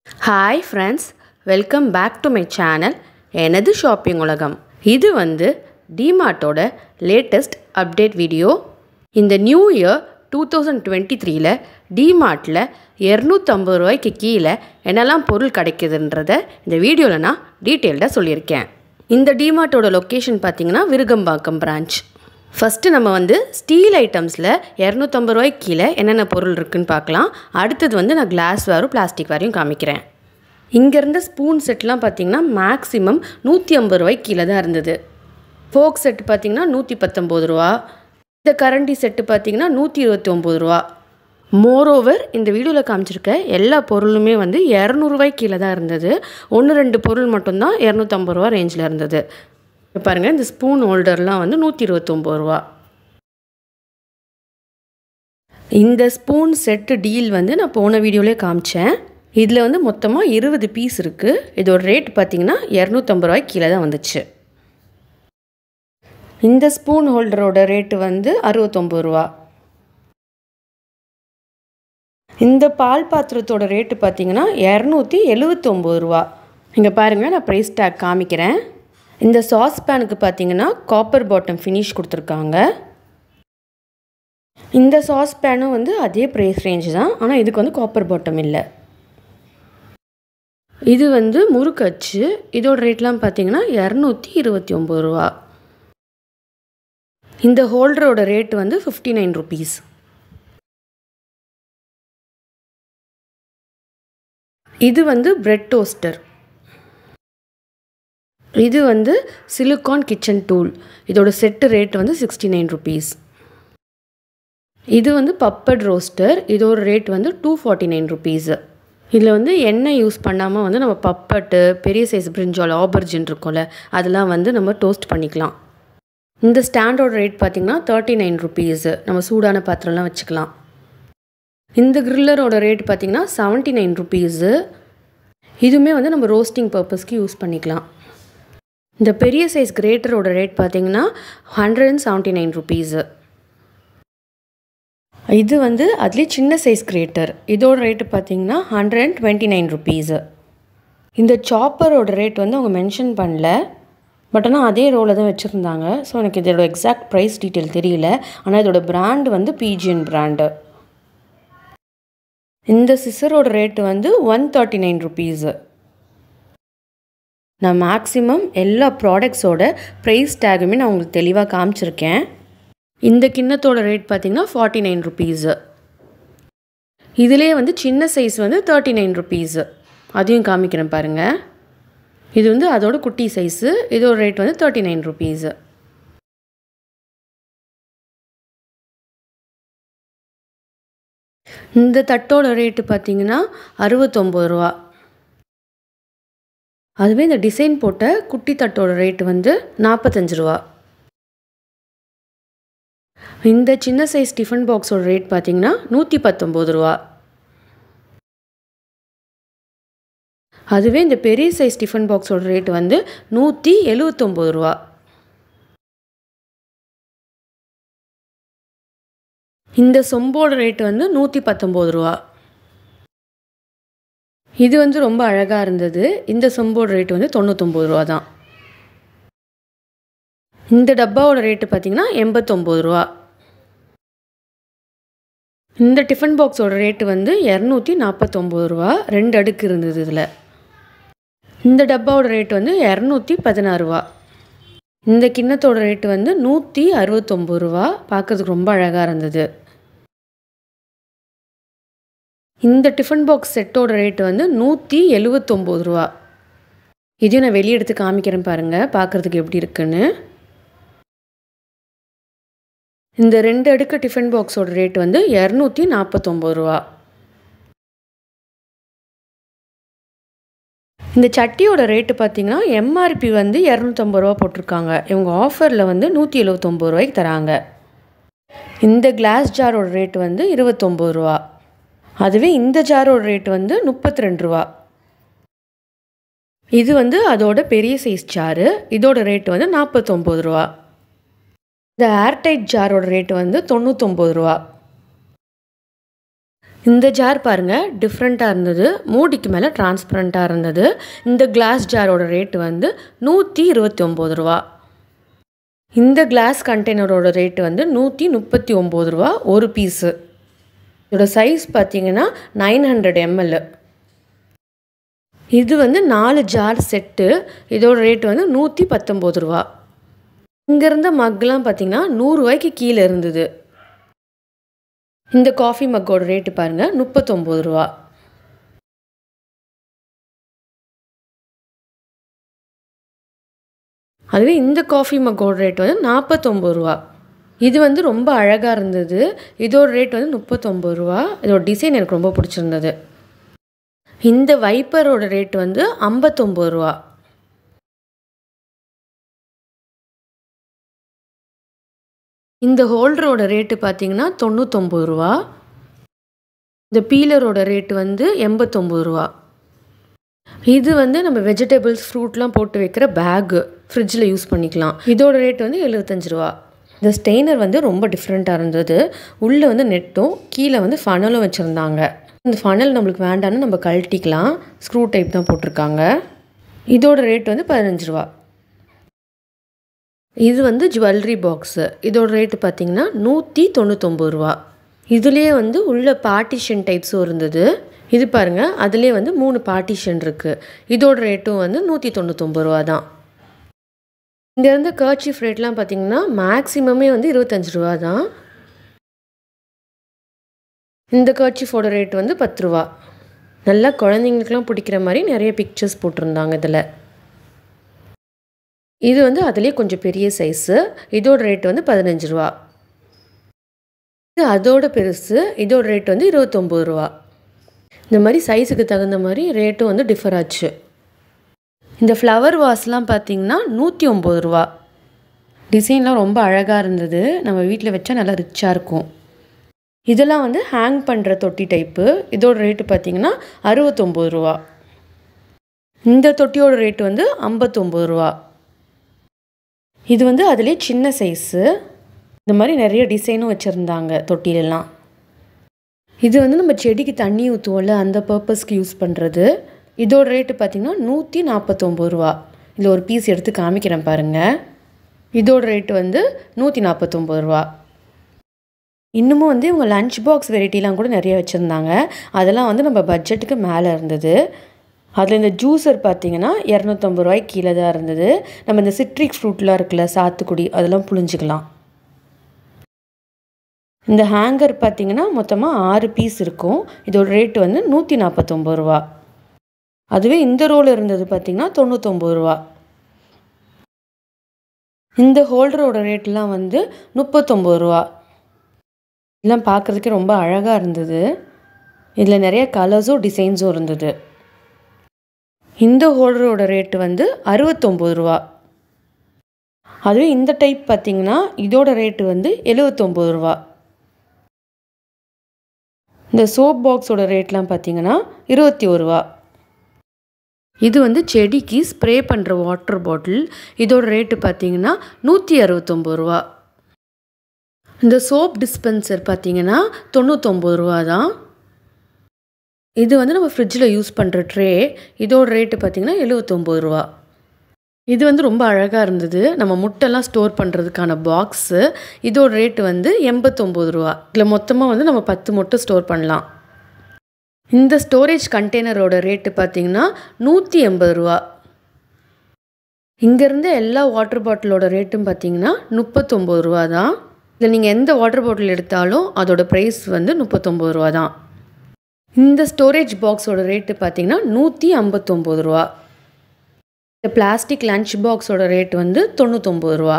hi friends welcome back to my channel எனது shopping உலகம் இது வந்து டிமார்ட்டோட லேட்டஸ்ட் அப்டேட் வீடியோ இந்த new year two thousand twenty த்ரீல டிமார்ட்டில் இரநூத்தம்பது ரூபாய்க்கு கீழே என்னெல்லாம் பொருள் கிடைக்குதுன்றத இந்த வீடியோவில் நான் டீட்டெயில்டாக சொல்லியிருக்கேன் இந்த டிமார்ட்டோட லொக்கேஷன் பார்த்தீங்கன்னா விருகம்பாக்கம் பிரான்ச் ஃபஸ்ட்டு நம்ம வந்து ஸ்டீல் ஐட்டம்ஸில் இரநூத்தம்பது ரூபாய்க்கு கீழே என்னென்ன பொருள் இருக்குன்னு பார்க்கலாம் அடுத்தது வந்து நான் கிளாஸ் வேரும் பிளாஸ்டிக் வேரையும் காமிக்கிறேன் இங்கே இருந்த ஸ்பூன் செட்லாம் பார்த்தீங்கன்னா மேக்ஸிமம் நூற்றி ஐம்பது ரூபாய்க்கு கீழே தான் இருந்தது ஃபோக் செட்டு பார்த்தீங்கன்னா நூற்றி பத்தொம்போது ரூபா இந்த கரண்டி செட்டு பார்த்தீங்கன்னா நூற்றி இருபத்தி ஒம்பது ரூபா மோரோவர் இந்த வீடியோவில் காமிச்சிருக்க எல்லா பொருளுமே வந்து இரநூறுவாய்க்கு கீழே தான் இருந்தது ஒன்று ரெண்டு பொருள் மட்டும்தான் இரநூத்தம்பது ரூபா ரேஞ்சில் இருந்தது இப்போ பாருங்கள் இந்த ஸ்பூன் ஹோல்டர்லாம் வந்து நூற்றி இருபத்தொம்பது ரூபா இந்த ஸ்பூன் செட்டு டீல் வந்து நான் போன வீடியோலேயே காமிச்சேன் இதில் வந்து மொத்தமாக இருபது பீஸ் இருக்குது இதோட ரேட் பார்த்தீங்கன்னா இரநூத்தம்பது ரூபாய்க்கு கீழே தான் வந்துச்சு இந்த ஸ்பூன் ஹோல்டரோட ரேட்டு வந்து அறுபத்தொம்பது ரூபா இந்த பால் பாத்திரத்தோட ரேட்டு பார்த்தீங்கன்னா இரநூத்தி எழுவத்தொம்பது ரூபா இங்கே பாருங்கள் நான் ப்ரைஸ் டேக் காமிக்கிறேன் இந்த சாஸ் பேனுக்கு பார்த்தீங்கன்னா காப்பர் பாட்டம் ஃபினிஷ் கொடுத்துருக்காங்க இந்த சாஸ் பேனும் வந்து அதே ப்ரைஸ் ரேஞ்ச் தான் ஆனால் இதுக்கு வந்து காப்பர் பாட்டம் இல்லை இது வந்து முறுக்கச்சு இதோட ரேட்லாம் பார்த்தீங்கன்னா இரநூத்தி இருபத்தி ஒம்பது ரூபா இந்த ஹோல்டரோட ரேட் வந்து ஃபிஃப்டி நைன் ருபீஸ் இது வந்து பிரெட் டோஸ்டர் இது வந்து சிலிக்கான் கிச்சன் டூல் இதோட செட்டு ரேட் வந்து சிக்ஸ்டி நைன் ருபீஸ் இது வந்து பப்பட் ரோஸ்டர் இதோட ரேட் வந்து டூ ஃபார்ட்டி நைன் ருபீஸு இதில் வந்து எண்ணெய் யூஸ் பண்ணாமல் வந்து நம்ம பப்பட்டு பெரிய சைஸ் பிரிஞ்சால் ஆபர்ஜின் இருக்கும்ல அதெல்லாம் வந்து நம்ம டோஸ்ட் பண்ணிக்கலாம் இந்த ஸ்டாண்டோட ரேட் பார்த்திங்கன்னா தேர்ட்டி நைன் ருபீஸு நம்ம சூடான பாத்திரம்லாம் வச்சுக்கலாம் இந்த க்ரில்லரோட ரேட் பார்த்திங்கன்னா செவன்ட்டி நைன் ருபீஸு இதுவுமே வந்து நம்ம ரோஸ்டிங் பர்பஸ்க்கு யூஸ் பண்ணிக்கலாம் இந்த பெரிய சைஸ் கிரேட்டரோட ரேட் பார்த்தீங்கன்னா hundred and seventy nine rupees இது வந்து அதுலேயே சின்ன சைஸ் கிரேட்டர் இதோட ரேட்டு பார்த்தீங்கன்னா hundred and twenty nine rupees இந்த சாப்பரோட ரேட் வந்து அவங்க மென்ஷன் பண்ணல பட் ஆனால் அதே ரோவில் தான் வச்சுருந்தாங்க ஸோ எனக்கு இதோட எக்ஸாக்ட் ப்ரைஸ் டீட்டெயில் தெரியல ஆனால் இதோட பிராண்டு வந்து பிஜிஎன் பிராண்டு இந்த சிசரோட ரேட்டு வந்து ஒன் தேர்ட்டி நைன் ருபீஸு நான் மேக்ஸிமம் எல்லா ப்ராடக்ட்ஸோட ப்ரைஸ் டேகுமே நான் உங்களுக்கு தெளிவாக காமிச்சிருக்கேன் இந்த கிண்ணத்தோட ரேட் பார்த்திங்கன்னா ஃபார்ட்டி நைன் ருபீஸு இதிலே வந்து சின்ன சைஸ் வந்து தேர்ட்டி நைன் ருபீஸு அதையும் காமிக்கிறேன் பாருங்கள் இது வந்து அதோட குட்டி சைஸு இதோட ரேட் வந்து தேர்ட்டி நைன் ருபீஸு இந்த தட்டோட ரேட்டு பார்த்தீங்கன்னா அறுபத்தொம்பது ரூபா அதுவே இந்த டிசைன் போட்ட குட்டி தட்டோட ரேட்டு வந்து நாற்பத்தஞ்சு ரூபா இந்த சின்ன சைஸ் டிஃபன் பாக்ஸோட ரேட் பார்த்தீங்கன்னா நூற்றி பத்தொம்போது ரூபா அதுவே இந்த பெரிய சைஸ் டிஃபன் பாக்ஸோட ரேட் வந்து நூற்றி எழுவத்தொம்போது ரூபா இந்த சொம்போட ரேட் வந்து நூற்றி பத்தொம்போது ரூபா இது வந்து ரொம்ப அழகாக இருந்தது இந்த சொம்போட ரேட் வந்து தொண்ணூத்தொம்பது ரூபா தான் இந்த டப்பாவோட ரேட்டு பார்த்திங்கன்னா எண்பத்தொம்போது ரூபா இந்த டிஃபன் பாக்ஸோட ரேட்டு வந்து இரநூத்தி நாற்பத்தொம்போது ரூபா ரெண்டு அடுக்கு இருந்தது இதில் இந்த டப்பாவோட ரேட் வந்து இரநூத்தி பதினாறு ரூபா இந்த கிண்ணத்தோட ரேட்டு வந்து நூற்றி அறுபத்தொம்போது ரூபா பார்க்கறதுக்கு ரொம்ப அழகாக இருந்தது இந்த டிஃபன் பாக்ஸ் செட்டோட ரேட்டு வந்து நூற்றி எழுவத்தொம்போது ரூபா இதையும் நான் வெளியே எடுத்து காமிக்கிறேன் பாருங்கள் பார்க்குறதுக்கு எப்படி இருக்குன்னு இந்த ரெண்டு அடுக்கு டிஃபன் பாக்ஸோட ரேட் வந்து இரநூத்தி நாற்பத்தொம்போது ரூபா இந்த சட்டியோட ரேட்டு பார்த்தீங்கன்னா எம்ஆர்பி வந்து இரநூத்தம்பது ரூபா போட்டிருக்காங்க இவங்க ஆஃபரில் வந்து நூற்றி எழுவத்தொம்பது ரூபாய்க்கு தராங்க இந்த கிளாஸ் ஜாரோட ரேட்டு வந்து இருபத்தொம்பது ரூபா அதுவே இந்த ஜாரோட ரேட் வந்து முப்பத்தி ரெண்டு ரூபா இது வந்து அதோட பெரிய சைஸ் ஜாரு இதோட ரேட்டு வந்து நாற்பத்தொம்பது ரூபா இந்த ஏர்டைட் ஜாரோட ரேட்டு வந்து தொண்ணூத்தொம்பது ரூபா இந்த ஜார் பாருங்கள் டிஃப்ரெண்ட்டாக இருந்தது மூடிக்கு மேலே டிரான்ஸ்பரண்ட்டாக இருந்தது இந்த கிளாஸ் ஜாரோட ரேட்டு வந்து நூற்றி இருபத்தி ஒம்பது ரூபா இந்த கிளாஸ் கண்டெய்னரோட ரேட்டு வந்து நூற்றி முப்பத்தி ஒம்பது ரூபா ஒரு பீஸு இதோட சைஸ் பார்த்தீங்கன்னா நைன் ஹண்ட்ரட் எம்எல் இது வந்து நாலு ஜார் செட்டு இதோட ரேட்டு வந்து நூற்றி பத்தொம்பது ரூபா இங்கே இருந்த மக்லாம் பார்த்தீங்கன்னா நூறுரூவாய்க்கு கீழே இருந்தது இந்த காஃபி மக்கோட ரேட்டு பாருங்கள் முப்பத்தொம்பது ரூபா அதுவே இந்த காஃபி மக்கோட ரேட் வந்து நாற்பத்தொம்பது ரூபா இது வந்து ரொம்ப அழகாக இருந்தது இதோட ரேட் வந்து முப்பத்தொம்பது ரூபா இதோட டிசைன் எனக்கு ரொம்ப பிடிச்சிருந்தது இந்த வைப்பரோட ரேட் வந்து ஐம்பத்தொம்பது ரூபா இந்த ஹோல்டரோட ரேட்டு பார்த்தீங்கன்னா தொண்ணூத்தொம்பது ரூபா இந்த பீலரோட ரேட்டு வந்து எண்பத்தொம்பது ரூபா இது வந்து நம்ம வெஜிடபிள்ஸ் ஃப்ரூட்லாம் போட்டு வைக்கிற பேகு ஃப்ரிட்ஜில் யூஸ் பண்ணிக்கலாம் இதோட ரேட் வந்து எழுபத்தஞ்சு ரூபா இந்த ஸ்டெய்னர் வந்து ரொம்ப டிஃப்ரெண்ட்டாக இருந்தது உள்ளே வந்து நெட்டும் கீழே வந்து ஃபனலும் வச்சுருந்தாங்க இந்த ஃபனல் நம்மளுக்கு வேண்டாம்னு நம்ம கழட்டிக்கலாம் ஸ்க்ரூ டைப் தான் போட்டிருக்காங்க இதோட ரேட் வந்து பதினஞ்சு ரூபா இது வந்து ஜுவல்லரி பாக்ஸு இதோட ரேட்டு பார்த்தீங்கன்னா நூற்றி தொண்ணூத்தொம்பது ரூபா இதுலேயே வந்து உள்ள பார்ட்டிஷன் டைப்ஸும் இருந்தது இது பாருங்கள் அதுலேயே வந்து மூணு பார்ட்டிஷன் இருக்குது இதோட ரேட்டும் வந்து நூற்றி தொண்ணூத்தொம்பது ரூபா தான் இங்கே இருந்த கர்ச்சீஃப் ரேட்லாம் பார்த்தீங்கன்னா மேக்ஸிமமே வந்து இருபத்தஞ்சு ரூபா தான் இந்த கர்ச்சீஃபோட ரேட் வந்து பத்து ரூபா நல்லா குழந்தைங்களுக்குலாம் பிடிக்கிற மாதிரி நிறைய பிக்சர்ஸ் போட்டிருந்தாங்க இதில் இது வந்து அதுலேயே கொஞ்சம் பெரிய சைஸு இதோட ரேட் வந்து பதினஞ்சு ரூபா இது அதோட பெருசு இதோட ரேட் வந்து இருபத்தொம்போது ரூபா இந்த மாதிரி சைஸுக்கு தகுந்த மாதிரி ரேட்டும் வந்து டிஃபர் ஆச்சு இந்த ஃப்ளவர் வாஸ்லாம் பார்த்தீங்கன்னா நூற்றி ஒம்பது ரூபா டிசைன்லாம் ரொம்ப அழகாக இருந்தது நம்ம வீட்டில் வச்சா நல்லா ரிச்சாக இருக்கும் இதெல்லாம் வந்து ஹேங் பண்ணுற தொட்டி டைப்பு இதோட ரேட்டு பார்த்தீங்கன்னா அறுபத்தொம்போது ரூபா இந்த தொட்டியோட ரேட்டு வந்து ஐம்பத்தொம்போது ரூபா இது வந்து அதுலேயே சின்ன சைஸு இந்த மாதிரி நிறைய டிசைனும் வச்சுருந்தாங்க தொட்டிலெல்லாம் இது வந்து நம்ம செடிக்கு தண்ணி ஊற்றுவோம்ல அந்த பர்பஸ்க்கு யூஸ் பண்ணுறது இதோட ரேட்டு பார்த்திங்கன்னா நூற்றி நாற்பத்தொம்பது ரூபா இதில் ஒரு பீஸ் எடுத்து காமிக்கிறேன் பாருங்கள் இதோட ரேட்டு வந்து நூற்றி நாற்பத்தொம்பது ரூபா இன்னமும் வந்து இவங்க லஞ்ச் பாக்ஸ் வெரைட்டிலாம் கூட நிறைய வச்சுருந்தாங்க அதெல்லாம் வந்து நம்ம பட்ஜெட்டுக்கு மேலே இருந்தது அதில் இந்த ஜூஸர் பார்த்தீங்கன்னா இரநூத்தம்பது ரூபாய்க்கு கீழே தான் இருந்தது நம்ம இந்த சிட்ரிக் ஃப்ரூட்லாம் இருக்குல்ல சாத்துக்குடி அதெல்லாம் புழிஞ்சிக்கலாம் இந்த ஹேங்கர் பார்த்தீங்கன்னா மொத்தமாக ஆறு பீஸ் இருக்கும் இதோட ரேட்டு வந்து நூற்றி நாற்பத்தொம்பது ரூபா அதுவே இந்த ரோல் இருந்தது பார்த்தீங்கன்னா தொண்ணூத்தொம்பது ரூபா இந்த ஹோல்டரோட ரேட்லாம் வந்து முப்பத்தொம்பது ரூபா இதெல்லாம் பார்க்குறதுக்கே ரொம்ப அழகாக இருந்தது இதில் நிறைய கலர்ஸும் டிசைன்ஸும் இருந்தது இந்த ஹோல்டரோட ரேட்டு வந்து அறுபத்தொம்பது ரூபா அதுவே இந்த டைப் பார்த்தீங்கன்னா இதோட ரேட்டு வந்து எழுவத்தொம்பது ரூபா இந்த சோப் பாக்ஸோட ரேட்லாம் பார்த்தீங்கன்னா இருபத்தி ஒரு ரூபா இது வந்து செடிக்கு ஸ்ப்ரே பண்ணுற வாட்டர் பாட்டில் இதோட ரேட்டு பார்த்தீங்கன்னா நூற்றி அறுபத்தொம்பது ரூபா இந்த சோப் டிஸ்பென்சர் பார்த்தீங்கன்னா தொண்ணூத்தொம்பது ரூபா தான் இது வந்து நம்ம ஃப்ரிட்ஜில் யூஸ் பண்ணுற ட்ரே இதோட ரேட்டு பார்த்திங்கன்னா எழுவத்தொம்பது ரூபா இது வந்து ரொம்ப அழகாக இருந்தது நம்ம முட்டைலாம் ஸ்டோர் பண்ணுறதுக்கான பாக்ஸு இதோட ரேட்டு வந்து எண்பத்தொம்போது ரூபா இதில் மொத்தமாக வந்து நம்ம பத்து முட்டை ஸ்டோர் பண்ணலாம் இந்த ஸ்டோரேஜ் கண்டெய்னரோட ரேட்டு பார்த்திங்கன்னா நூற்றி எண்பது ரூபா இங்கேருந்து எல்லா வாட்டர் பாட்டிலோட ரேட்டும் பார்த்திங்கன்னா முப்பத்தொம்போது ரூபா தான் இதில் நீங்கள் எந்த வாட்டர் பாட்டில் எடுத்தாலும் அதோட ப்ரைஸ் வந்து முப்பத்தொம்போது ரூபா தான் இந்த ஸ்டோரேஜ் பாக்ஸோட ரேட்டு பார்த்தீங்கன்னா நூற்றி ஐம்பத்தொம்போது ரூபா இந்த பிளாஸ்டிக் லஞ்ச் பாக்ஸோட ரேட் வந்து தொண்ணூத்தொம்பது ரூபா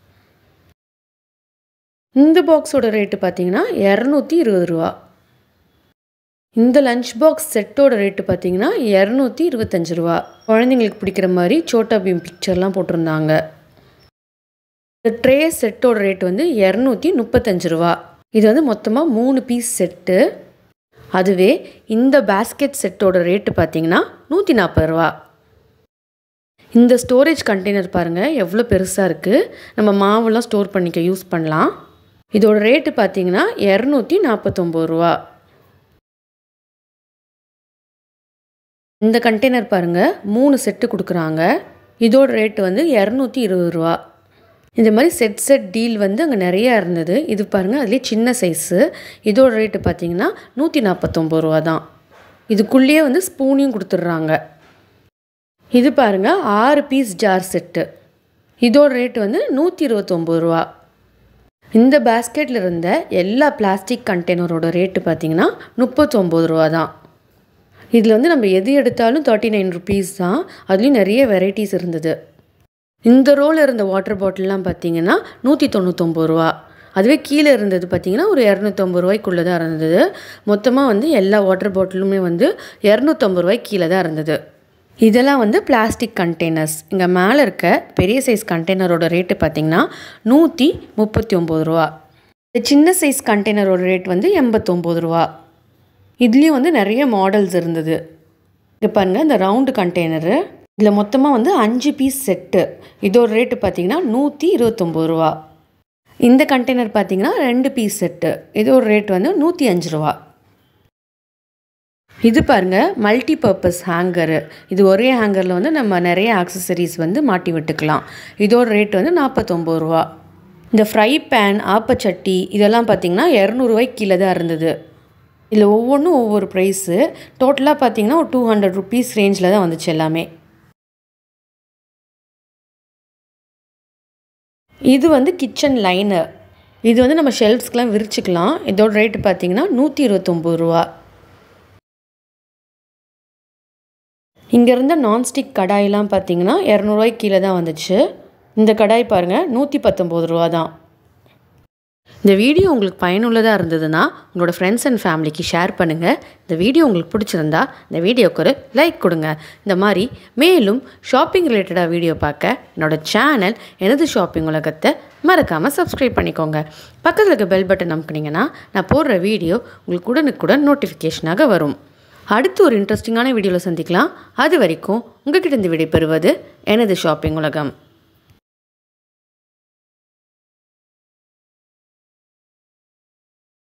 இந்த பாக்ஸோட ரேட்டு பார்த்தீங்கன்னா இரநூத்தி இருபது ரூபா இந்த லஞ்ச் பாக்ஸ் செட்டோட ரேட்டு பார்த்தீங்கன்னா இரநூத்தி இருபத்தஞ்சு ரூபா குழந்தைங்களுக்கு பிடிக்கிற மாதிரி சோட்டா பீம் பிக்சர்லாம் போட்டிருந்தாங்க இந்த ட்ரே செட்டோட ரேட் வந்து இரநூத்தி முப்பத்தஞ்சு ரூபா இது வந்து மொத்தமாக மூணு பீஸ் செட்டு அதுவே இந்த பேஸ்கெட் செட்டோட ரேட்டு பார்த்தீங்கன்னா நூற்றி நாற்பது ரூபா இந்த ஸ்டோரேஜ் கண்டெய்னர் பாருங்கள் எவ்வளோ பெருசாக இருக்குது நம்ம மாவெல்லாம் ஸ்டோர் பண்ணிக்க யூஸ் பண்ணலாம் இதோட ரேட்டு பார்த்தீங்கன்னா இரநூத்தி நாற்பத்தொம்பது ரூபா இந்த கண்டெய்னர் பாருங்கள் மூணு செட்டு கொடுக்குறாங்க இதோட ரேட்டு வந்து இரநூத்தி இருபது ரூபா இந்த மாதிரி செட் செட் டீல் வந்து அங்கே நிறையா இருந்தது இது பாருங்கள் அதுலேயே சின்ன சைஸு இதோட ரேட்டு பார்த்தீங்கன்னா நூற்றி நாற்பத்தொம்பது ரூபா தான் இதுக்குள்ளேயே வந்து ஸ்பூனையும் கொடுத்துட்றாங்க இது பாருங்கள் ஆறு பீஸ் ஜார் செட்டு இதோட ரேட்டு வந்து நூற்றி இருபத்தொம்பது ரூபா இந்த பேஸ்கெட்டில் இருந்த எல்லா பிளாஸ்டிக் கண்டெய்னரோட ரேட்டு பார்த்தீங்கன்னா முப்பத்தொம்பது ரூபா தான் இதில் வந்து நம்ம எது எடுத்தாலும் தேர்ட்டி நைன் ருபீஸ் தான் அதுலேயும் நிறைய வெரைட்டிஸ் இருந்தது இந்த ரோல் இருந்த வாட்டர் பாட்டில்லாம் பார்த்தீங்கன்னா நூற்றி தொண்ணூத்தொம்பது ரூபா அதுவே கீழே இருந்தது பார்த்தீங்கன்னா ஒரு இரநூத்தம்பது ரூபாய்க்குள்ளே தான் இருந்தது மொத்தமாக வந்து எல்லா வாட்டர் பாட்டிலுமே வந்து இரநூத்தம்பது ரூபாய்க்கு கீழே தான் இருந்தது இதெல்லாம் வந்து பிளாஸ்டிக் கண்டெய்னர்ஸ் இங்கே மேலே இருக்க பெரிய சைஸ் கண்டெய்னரோட ரேட்டு பார்த்தீங்கன்னா நூற்றி முப்பத்தி ஒம்பது ரூபா இந்த சின்ன சைஸ் கண்டெய்னரோட ரேட் வந்து எண்பத்தொம்போது ரூபா இதுலேயும் வந்து நிறைய மாடல்ஸ் இருந்தது இங்கே பாருங்கள் இந்த ரவுண்டு கண்டெய்னரு இதில் மொத்தமாக வந்து அஞ்சு பீஸ் செட்டு இதோட ரேட்டு பார்த்தீங்கன்னா நூற்றி இருபத்தொம்போது ரூபா இந்த கண்டெய்னர் பார்த்தீங்கன்னா ரெண்டு பீஸ் செட்டு இதோட ரேட் வந்து நூற்றி அஞ்சு ரூபா இது பாருங்கள் மல்டி பர்பஸ் ஹேங்கரு இது ஒரே ஹேங்கரில் வந்து நம்ம நிறைய ஆக்சசரிஸ் வந்து மாட்டி விட்டுக்கலாம் இதோட ரேட் வந்து நாற்பத்தொம்பது ரூபா இந்த ஃப்ரை பேன் ஆப்பச்சட்டி இதெல்லாம் பார்த்தீங்கன்னா இரநூறுவாய்க்கு கீழே தான் இருந்தது இதில் ஒவ்வொன்றும் ஒவ்வொரு ப்ரைஸு டோட்டலாக பார்த்தீங்கன்னா ஒரு டூ ஹண்ட்ரட் ருபீஸ் ரேஞ்சில் தான் வந்துச்சு எல்லாமே இது வந்து கிச்சன் லைனர் இது வந்து நம்ம ஷெல்ஃப்ஸ்க்கெலாம் விரிச்சுக்கலாம் இதோட ரேட்டு பார்த்தீங்கன்னா நூற்றி இருபத்தொம்பது ரூபா இங்கே இருந்த நான்ஸ்டிக் கடாயெலாம் பார்த்தீங்கன்னா இரநூறுவாய்க்கு கீழே தான் வந்துச்சு இந்த கடாய் பாருங்கள் நூற்றி பத்தொம்பது ரூபா தான் இந்த வீடியோ உங்களுக்கு பயனுள்ளதாக இருந்ததுன்னா உங்களோட ஃப்ரெண்ட்ஸ் அண்ட் ஃபேமிலிக்கு ஷேர் பண்ணுங்கள் இந்த வீடியோ உங்களுக்கு பிடிச்சிருந்தா இந்த வீடியோக்கு ஒரு லைக் கொடுங்க இந்த மாதிரி மேலும் ஷாப்பிங் ரிலேட்டடாக வீடியோ பார்க்க என்னோடய சேனல் எனது ஷாப்பிங் உலகத்தை மறக்காமல் சப்ஸ்கிரைப் பண்ணிக்கோங்க பக்கத்தில் இருக்க பெல் பட்டன் அமுக்குனீங்கன்னா நான் போடுற வீடியோ உங்களுக்கு உடனுக்குடன் நோட்டிஃபிகேஷனாக வரும் அடுத்து ஒரு இன்ட்ரெஸ்டிங்கான வீடியோவில் சந்திக்கலாம் அது வரைக்கும் உங்ககிட்ட இருந்து விடைபெறுவது எனது ஷாப்பிங் உலகம்